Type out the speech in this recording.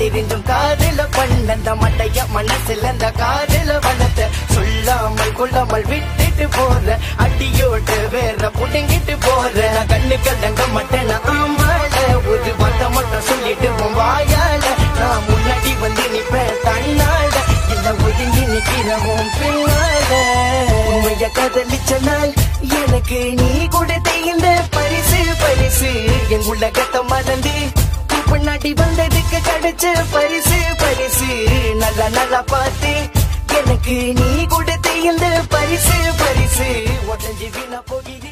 தெரிஞ்சும் காதல பண்ணந்த மட்டைய மனசுல அந்த காதல வளர்த்த சொல்லாமல் கொள்ளாமல் விட்டுட்டு போற அடியோட்டு வேற புடுங்கிட்டு போற நான் கண்ணு கலங்க மாட்டேன் ஆமால ஒரு வார்த்தை மட்டும் சொல்லிட்டு உன் வாயால நான் முன்னாடி வந்து நிப்பேன் தன்னால இல்ல ஒதுங்கி நிக்கிறவும் பின்னால உண்மைய காதலிச்ச நாள் எனக்கு நீ கொடுத்த இந்த பரிசு பரிசு என் உலகத்தை மறந்து பின்னாடி வந்ததுக்கு கிடைச்ச பரிசு பரிசு நல்லா நல்லா பார்த்து எனக்கு நீ கொடுத்த இந்த பரிசு பரிசு உடஞ்சி வீணா போகி